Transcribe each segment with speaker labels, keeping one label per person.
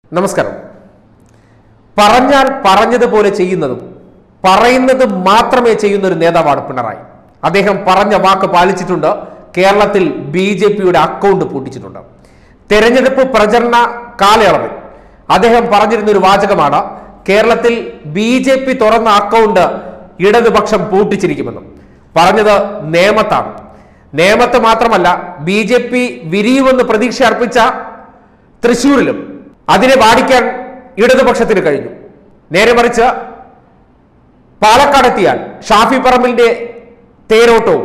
Speaker 1: നമസ്കാരം പറഞ്ഞാൽ പറഞ്ഞതുപോലെ ചെയ്യുന്നതും പറയുന്നത് മാത്രമേ ചെയ്യുന്ന ഒരു നേതാവാണ് പിണറായി അദ്ദേഹം പറഞ്ഞ വാക്ക് പാലിച്ചിട്ടുണ്ട് കേരളത്തിൽ ബി ജെ പിയുടെ അക്കൗണ്ട് പൂട്ടിച്ചിട്ടുണ്ട് തെരഞ്ഞെടുപ്പ് പ്രചരണ കാലയളവിൽ അദ്ദേഹം പറഞ്ഞിരുന്ന ഒരു വാചകമാണ് കേരളത്തിൽ ബി ജെ പി തുറന്ന അക്കൗണ്ട് ഇടതുപക്ഷം പൂട്ടിച്ചിരിക്കുമെന്നും പറഞ്ഞത് നേമത്താണ് നേമത്ത് മാത്രമല്ല ബി ജെ പി വിരിയുമെന്ന് പ്രതീക്ഷ അർപ്പിച്ച തൃശൂരിലും അതിനെ വാടിക്കാൻ ഇടതുപക്ഷത്തിന് കഴിഞ്ഞു നേരെ മറിച്ച് പാലക്കാടെത്തിയാൽ ഷാഫി പറമ്പിലിന്റെ തേരോട്ടവും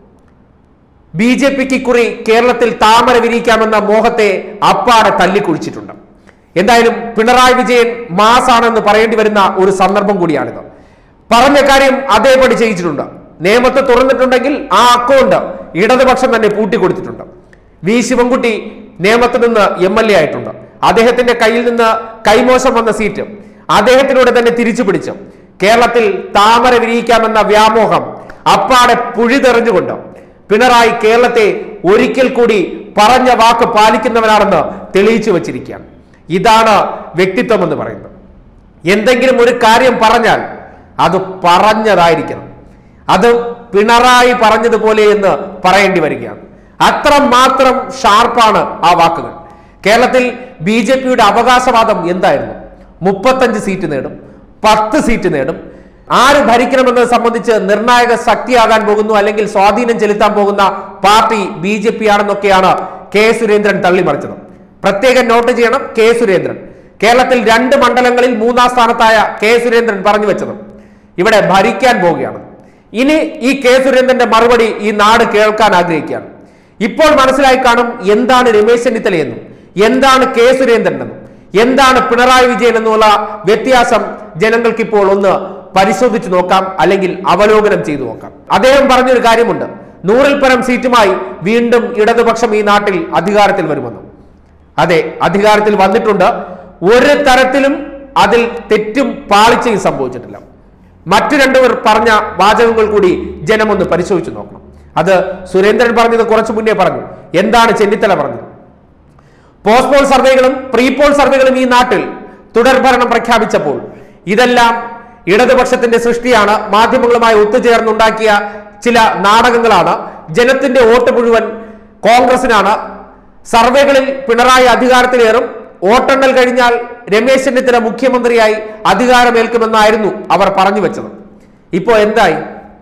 Speaker 1: ബി ജെ പിക്ക് കുറി കേരളത്തിൽ താമര വിരിയിക്കാമെന്ന മോഹത്തെ അപ്പാടെ തല്ലിക്കുഴിച്ചിട്ടുണ്ട് എന്തായാലും പിണറായി വിജയൻ മാസാണെന്ന് പറയേണ്ടി വരുന്ന ഒരു സന്ദർഭം കൂടിയാണിത് പറഞ്ഞ കാര്യം അതേപടി ചെയ്യിച്ചിട്ടുണ്ട് നിയമത്തെ തുറന്നിട്ടുണ്ടെങ്കിൽ ആ അക്കൗണ്ട് ഇടതുപക്ഷം തന്നെ പൂട്ടിക്കൊടുത്തിട്ടുണ്ട് വി ശിവൻകുട്ടി നിയമത്തിൽ നിന്ന് എം എൽ എ ആയിട്ടുണ്ട് അദ്ദേഹത്തിന്റെ കയ്യിൽ നിന്ന് കൈമോശം വന്ന സീറ്റ് അദ്ദേഹത്തിലൂടെ തന്നെ തിരിച്ചു പിടിച്ചു കേരളത്തിൽ താമര വിരിയിക്കാമെന്ന വ്യാമോഹം അപ്പാടെ പുഴിതെറിഞ്ഞുകൊണ്ട് പിണറായി കേരളത്തെ ഒരിക്കൽ കൂടി പറഞ്ഞ വാക്ക് പാലിക്കുന്നവനാണെന്ന് തെളിയിച്ചു വച്ചിരിക്കുകയാണ് ഇതാണ് വ്യക്തിത്വം എന്ന് പറയുന്നത് എന്തെങ്കിലും ഒരു കാര്യം പറഞ്ഞാൽ അത് പറഞ്ഞതായിരിക്കണം അത് പിണറായി പറഞ്ഞതുപോലെ എന്ന് പറയേണ്ടി വരികയാണ് അത്രമാത്രം ഷാർപ്പാണ് ആ വാക്കുകൾ കേരളത്തിൽ ബി ജെ പിയുടെ അവകാശവാദം എന്തായിരുന്നു മുപ്പത്തഞ്ച് സീറ്റ് നേടും പത്ത് സീറ്റ് നേടും ആര് ഭരിക്കണമെന്നത് സംബന്ധിച്ച് നിർണായക ശക്തിയാകാൻ പോകുന്നു അല്ലെങ്കിൽ സ്വാധീനം ചെലുത്താൻ പോകുന്ന പാർട്ടി ബി ജെ പി ആണെന്നൊക്കെയാണ് കെ സുരേന്ദ്രൻ തള്ളിമറിച്ചത് പ്രത്യേകം നോട്ട് ചെയ്യണം കെ സുരേന്ദ്രൻ കേരളത്തിൽ രണ്ട് മണ്ഡലങ്ങളിൽ മൂന്നാം സ്ഥാനത്തായ കെ സുരേന്ദ്രൻ പറഞ്ഞു വെച്ചത് ഇവിടെ ഭരിക്കാൻ പോവുകയാണ് ഇനി ഈ കെ സുരേന്ദ്രന്റെ മറുപടി ഈ നാട് കേൾക്കാൻ ആഗ്രഹിക്കുകയാണ് ഇപ്പോൾ മനസ്സിലായി കാണും എന്താണ് രമേശ് ചെന്നിത്തലയെന്നും എന്താണ് കെ സുരേന്ദ്രൻ എന്നും എന്താണ് പിണറായി വിജയൻ എന്നുള്ള വ്യത്യാസം ജനങ്ങൾക്ക് ഇപ്പോൾ ഒന്ന് പരിശോധിച്ച് നോക്കാം അല്ലെങ്കിൽ അവലോകനം ചെയ്തു നോക്കാം അദ്ദേഹം പറഞ്ഞൊരു കാര്യമുണ്ട് നൂറിൽ പരം സീറ്റുമായി വീണ്ടും ഇടതുപക്ഷം ഈ നാട്ടിൽ അധികാരത്തിൽ വരുമെന്നും അതെ അധികാരത്തിൽ വന്നിട്ടുണ്ട് ഒരു തരത്തിലും അതിൽ തെറ്റും പാളിച്ചയും സംഭവിച്ചിട്ടില്ല മറ്റു രണ്ടുപേർ പറഞ്ഞ വാചകങ്ങൾ കൂടി ജനം ഒന്ന് പരിശോധിച്ചു നോക്കണം അത് സുരേന്ദ്രൻ പറഞ്ഞത് കുറച്ചു മുന്നേ പറഞ്ഞു എന്താണ് ചെന്നിത്തല പറഞ്ഞത് പോസ്റ്റ്പോൾ സർവേകളും പ്രീപോൾ സർവേകളും ഈ നാട്ടിൽ തുടർഭരണം പ്രഖ്യാപിച്ചപ്പോൾ ഇതെല്ലാം ഇടതുപക്ഷത്തിന്റെ സൃഷ്ടിയാണ് മാധ്യമങ്ങളുമായി ഒത്തുചേർന്നുണ്ടാക്കിയ ചില നാടകങ്ങളാണ് ജനത്തിന്റെ വോട്ട് മുഴുവൻ കോൺഗ്രസിനാണ് സർവേകളിൽ പിണറായി അധികാരത്തിലേറും വോട്ടെണ്ണൽ കഴിഞ്ഞാൽ രമേശ് ചെന്നിത്തല മുഖ്യമന്ത്രിയായി അധികാരമേൽക്കുമെന്നായിരുന്നു അവർ പറഞ്ഞു വെച്ചത് ഇപ്പോ എന്തായി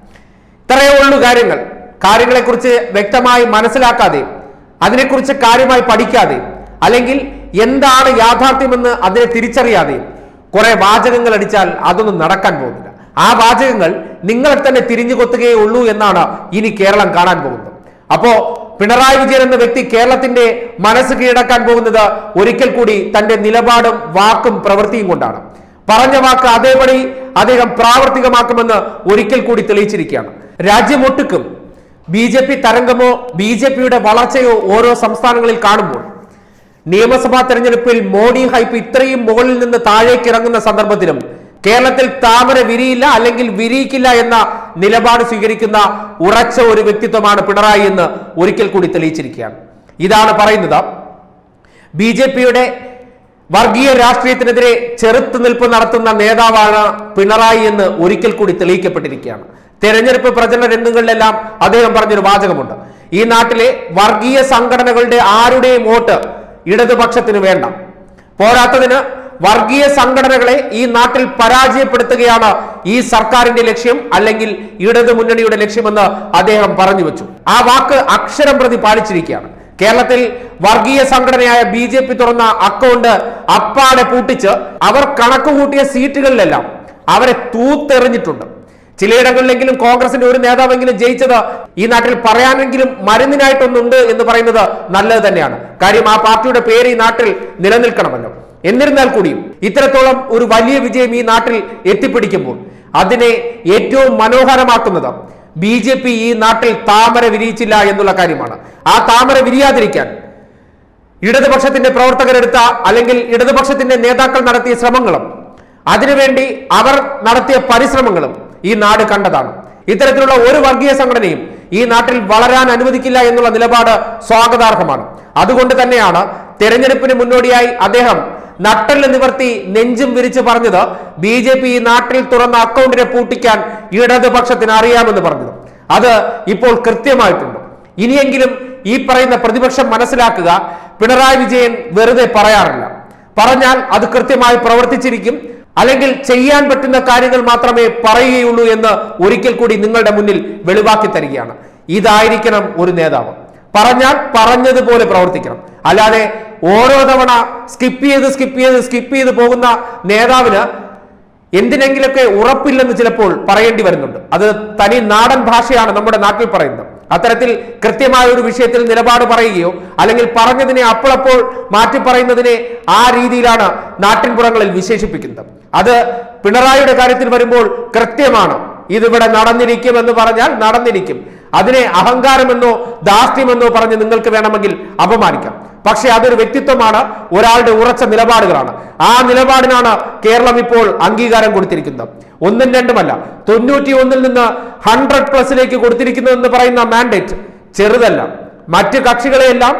Speaker 1: ഇത്രയേ ഉള്ളൂ കാര്യങ്ങൾ കാര്യങ്ങളെക്കുറിച്ച് വ്യക്തമായി മനസ്സിലാക്കാതെ അതിനെക്കുറിച്ച് കാര്യമായി പഠിക്കാതെ അല്ലെങ്കിൽ എന്താണ് യാഥാർത്ഥ്യമെന്ന് അതിനെ തിരിച്ചറിയാതെ കുറെ വാചകങ്ങൾ അടിച്ചാൽ അതൊന്നും നടക്കാൻ പോകുന്നില്ല ആ വാചകങ്ങൾ നിങ്ങളെ തന്നെ തിരിഞ്ഞു കൊത്തുകയേ ഉള്ളൂ എന്നാണ് ഇനി കേരളം കാണാൻ പോകുന്നത് അപ്പോ പിണറായി വിജയൻ എന്ന വ്യക്തി കേരളത്തിന്റെ മനസ്സ് കീഴടക്കാൻ പോകുന്നത് ഒരിക്കൽ കൂടി തന്റെ നിലപാടും വാക്കും പ്രവൃത്തിയും കൊണ്ടാണ് പറഞ്ഞ വാക്ക് അതേപടി അദ്ദേഹം പ്രാവർത്തികമാക്കുമെന്ന് ഒരിക്കൽ കൂടി തെളിയിച്ചിരിക്കുകയാണ് രാജ്യമൊട്ടുക്കും ബി ജെ പി തരംഗമോ ബി ജെ പിയുടെ വളർച്ചയോ ഓരോ സംസ്ഥാനങ്ങളിൽ കാണുമ്പോൾ നിയമസഭാ തെരഞ്ഞെടുപ്പിൽ മോഡി ഹൈപ്പ് ഇത്രയും മുകളിൽ നിന്ന് താഴേക്ക് ഇറങ്ങുന്ന സന്ദർഭത്തിലും കേരളത്തിൽ താമര വിരിയില്ല അല്ലെങ്കിൽ വിരിയിക്കില്ല എന്ന നിലപാട് സ്വീകരിക്കുന്ന ഉറച്ച ഒരു വ്യക്തിത്വമാണ് പിണറായി എന്ന് ഒരിക്കൽ കൂടി തെളിയിച്ചിരിക്കുകയാണ് ഇതാണ് പറയുന്നത് ബി ജെ പിയുടെ വർഗീയ രാഷ്ട്രീയത്തിനെതിരെ ചെറുത്തുനിൽപ്പ് നടത്തുന്ന നേതാവാണ് പിണറായി എന്ന് ഒരിക്കൽ കൂടി തെളിയിക്കപ്പെട്ടിരിക്കുകയാണ് തെരഞ്ഞെടുപ്പ് പ്രചരണ രംഗങ്ങളിലെല്ലാം അദ്ദേഹം പറഞ്ഞൊരു വാചകമുണ്ട് ഈ നാട്ടിലെ വർഗീയ സംഘടനകളുടെ ആരുടെയും വോട്ട് ഇടതുപക്ഷത്തിന് വേണ്ട പോരാത്തതിന് വർഗീയ സംഘടനകളെ ഈ നാട്ടിൽ പരാജയപ്പെടുത്തുകയാണ് ഈ സർക്കാരിന്റെ ലക്ഷ്യം അല്ലെങ്കിൽ ഇടതു മുന്നണിയുടെ ലക്ഷ്യമെന്ന് അദ്ദേഹം പറഞ്ഞു വെച്ചു ആ വാക്ക് അക്ഷരം പ്രതി പാലിച്ചിരിക്കുകയാണ് കേരളത്തിൽ വർഗീയ സംഘടനയായ ബി ജെ പി തുറന്ന അക്കൗണ്ട് അപ്പാടെ പൂട്ടിച്ച് അവർ കണക്കുകൂട്ടിയ സീറ്റുകളിലെല്ലാം അവരെ തൂത്തെറിഞ്ഞിട്ടുണ്ട് ചിലയിടങ്ങളിലെങ്കിലും കോൺഗ്രസിന്റെ ഒരു നേതാവെങ്കിലും ജയിച്ചത് ഈ നാട്ടിൽ പറയാനെങ്കിലും മരുന്നിനായിട്ടൊന്നുണ്ട് എന്ന് പറയുന്നത് നല്ലത് തന്നെയാണ് കാര്യം ആ പാർട്ടിയുടെ പേര് ഈ നാട്ടിൽ നിലനിൽക്കണമല്ലോ എന്നിരുന്നാൽ കൂടിയും ഇത്തരത്തോളം ഒരു വലിയ വിജയം ഈ നാട്ടിൽ എത്തിപ്പിടിക്കുമ്പോൾ അതിനെ ഏറ്റവും മനോഹരമാക്കുന്നത് ബി ജെ പി ഈ നാട്ടിൽ താമര വിരിയിച്ചില്ല എന്നുള്ള കാര്യമാണ് ആ താമര വിരിയാതിരിക്കാൻ ഇടതുപക്ഷത്തിന്റെ പ്രവർത്തകരെടുത്ത അല്ലെങ്കിൽ ഇടതുപക്ഷത്തിന്റെ നേതാക്കൾ നടത്തിയ ശ്രമങ്ങളും അതിനുവേണ്ടി അവർ നടത്തിയ പരിശ്രമങ്ങളും ഈ നാട് കണ്ടതാണ് ഇത്തരത്തിലുള്ള ഒരു വർഗീയ സംഘടനയും ഈ നാട്ടിൽ വളരാൻ അനുവദിക്കില്ല എന്നുള്ള നിലപാട് സ്വാഗതാർഹമാണ് അതുകൊണ്ട് തന്നെയാണ് തെരഞ്ഞെടുപ്പിന് മുന്നോടിയായി അദ്ദേഹം നട്ടല് നിവർത്തി നെഞ്ചും വിരിച്ച് പറഞ്ഞത് ബി ജെ പി ഈ നാട്ടിൽ തുറന്ന അക്കൗണ്ടിനെ പൂട്ടിക്കാൻ ഇടതുപക്ഷത്തിന് അറിയാമെന്ന് പറഞ്ഞത് അത് ഇപ്പോൾ കൃത്യമായിട്ടുണ്ട് ഇനിയെങ്കിലും ഈ പറയുന്ന പ്രതിപക്ഷം മനസ്സിലാക്കുക പിണറായി വിജയൻ വെറുതെ പറയാറില്ല പറഞ്ഞാൽ അത് കൃത്യമായി പ്രവർത്തിച്ചിരിക്കും അല്ലെങ്കിൽ ചെയ്യാൻ പറ്റുന്ന കാര്യങ്ങൾ മാത്രമേ പറയുകയുള്ളൂ എന്ന് ഒരിക്കൽ കൂടി നിങ്ങളുടെ മുന്നിൽ വെളിവാക്കി തരികയാണ് ഇതായിരിക്കണം ഒരു നേതാവ് പറഞ്ഞാൽ പറഞ്ഞതുപോലെ പ്രവർത്തിക്കണം അല്ലാതെ ഓരോ തവണ സ്കിപ്പ് ചെയ്ത് സ്കിപ്പ് ചെയ്ത് സ്കിപ്പ് ചെയ്ത് പോകുന്ന നേതാവിന് എന്തിനെങ്കിലൊക്കെ ഉറപ്പില്ലെന്ന് ചിലപ്പോൾ പറയേണ്ടി വരുന്നുണ്ട് അത് തനി നാടൻ ഭാഷയാണ് നമ്മുടെ നാട്ടിൽ പറയുന്നത് അത്തരത്തിൽ കൃത്യമായ ഒരു വിഷയത്തിൽ നിലപാട് പറയുകയോ അല്ലെങ്കിൽ പറഞ്ഞതിനെ അപ്പോഴപ്പോൾ മാറ്റി പറയുന്നതിനെ ആ രീതിയിലാണ് നാട്ടിൻപുറങ്ങളിൽ വിശേഷിപ്പിക്കുന്നത് അത് പിണറായിയുടെ കാര്യത്തിൽ വരുമ്പോൾ കൃത്യമാണ് ഇതിവിടെ നടന്നിരിക്കും എന്ന് പറഞ്ഞാൽ നടന്നിരിക്കും അതിനെ അഹങ്കാരമെന്നോ ദാസ്യമെന്നോ പറഞ്ഞ് നിങ്ങൾക്ക് വേണമെങ്കിൽ അപമാനിക്കാം പക്ഷെ അതൊരു വ്യക്തിത്വമാണ് ഒരാളുടെ ഉറച്ച നിലപാടുകളാണ് ആ നിലപാടിനാണ് കേരളം ഇപ്പോൾ അംഗീകാരം കൊടുത്തിരിക്കുന്നത് ഒന്നും രണ്ടുമല്ല തൊണ്ണൂറ്റി ഒന്നിൽ നിന്ന് ഹൺഡ്രഡ് പ്ലസിലേക്ക് കൊടുത്തിരിക്കുന്നു എന്ന് പറയുന്ന മാൻഡേറ്റ് ചെറുതല്ല മറ്റ് കക്ഷികളെയെല്ലാം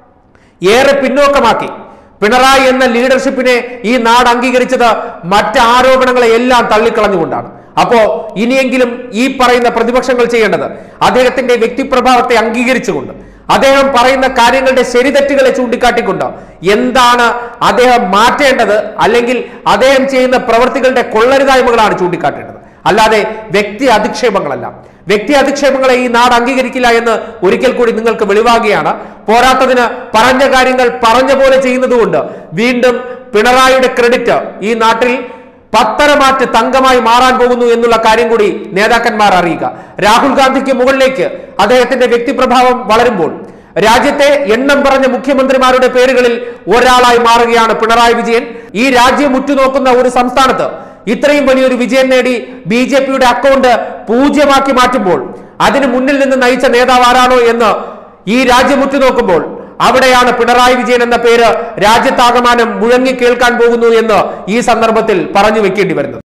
Speaker 1: ഏറെ പിന്നോക്കമാക്കി പിണറായി എന്ന ലീഡർഷിപ്പിനെ ഈ നാട് അംഗീകരിച്ചത് മറ്റ് ആരോപണങ്ങളെ എല്ലാം തള്ളിക്കളഞ്ഞുകൊണ്ടാണ് അപ്പോ ഇനിയെങ്കിലും ഈ പറയുന്ന പ്രതിപക്ഷങ്ങൾ ചെയ്യേണ്ടത് അദ്ദേഹത്തിന്റെ വ്യക്തിപ്രഭാവത്തെ അംഗീകരിച്ചുകൊണ്ട് അദ്ദേഹം പറയുന്ന കാര്യങ്ങളുടെ ശരിതെറ്റുകളെ ചൂണ്ടിക്കാട്ടിക്കൊണ്ട് എന്താണ് അദ്ദേഹം മാറ്റേണ്ടത് അല്ലെങ്കിൽ അദ്ദേഹം ചെയ്യുന്ന പ്രവൃത്തികളുടെ കൊള്ളരുതായ്മകളാണ് ചൂണ്ടിക്കാട്ടേണ്ടത് അല്ലാതെ വ്യക്തി അധിക്ഷേപങ്ങളല്ല വ്യക്തി അധിക്ഷേപങ്ങളെ ഈ നാട് അംഗീകരിക്കില്ല എന്ന് ഒരിക്കൽ കൂടി നിങ്ങൾക്ക് വെളിവാകുകയാണ് പോരാത്തതിന് പറഞ്ഞ കാര്യങ്ങൾ പറഞ്ഞ പോലെ ചെയ്യുന്നതുകൊണ്ട് വീണ്ടും പിണറായിയുടെ ക്രെഡിറ്റ് ഈ നാട്ടിൽ പത്തരമാറ്റ് തങ്കമായി മാറാൻ പോകുന്നു എന്നുള്ള കാര്യം കൂടി നേതാക്കന്മാർ അറിയുക രാഹുൽ ഗാന്ധിക്ക് മുകളിലേക്ക് അദ്ദേഹത്തിന്റെ വ്യക്തിപ്രഭാവം വളരുമ്പോൾ രാജ്യത്തെ എണ്ണം പറഞ്ഞ മുഖ്യമന്ത്രിമാരുടെ പേരുകളിൽ ഒരാളായി മാറുകയാണ് പിണറായി വിജയൻ ഈ രാജ്യം ഉറ്റുനോക്കുന്ന ഒരു സംസ്ഥാനത്ത് ഇത്രയും വലിയൊരു വിജയം നേടി ബി ജെ പിയുടെ അക്കൗണ്ട് പൂജ്യമാക്കി മാറ്റുമ്പോൾ അതിന് മുന്നിൽ നിന്ന് നയിച്ച നേതാവ് ആരാണോ എന്ന് ഈ രാജ്യം ഉറ്റുനോക്കുമ്പോൾ അവിടെയാണ് പിണറായി വിജയൻ എന്ന പേര് രാജ്യത്താകമാനം മുഴങ്ങി കേൾക്കാൻ പോകുന്നു എന്ന് ഈ സന്ദർഭത്തിൽ പറഞ്ഞു വെക്കേണ്ടി വരുന്നത്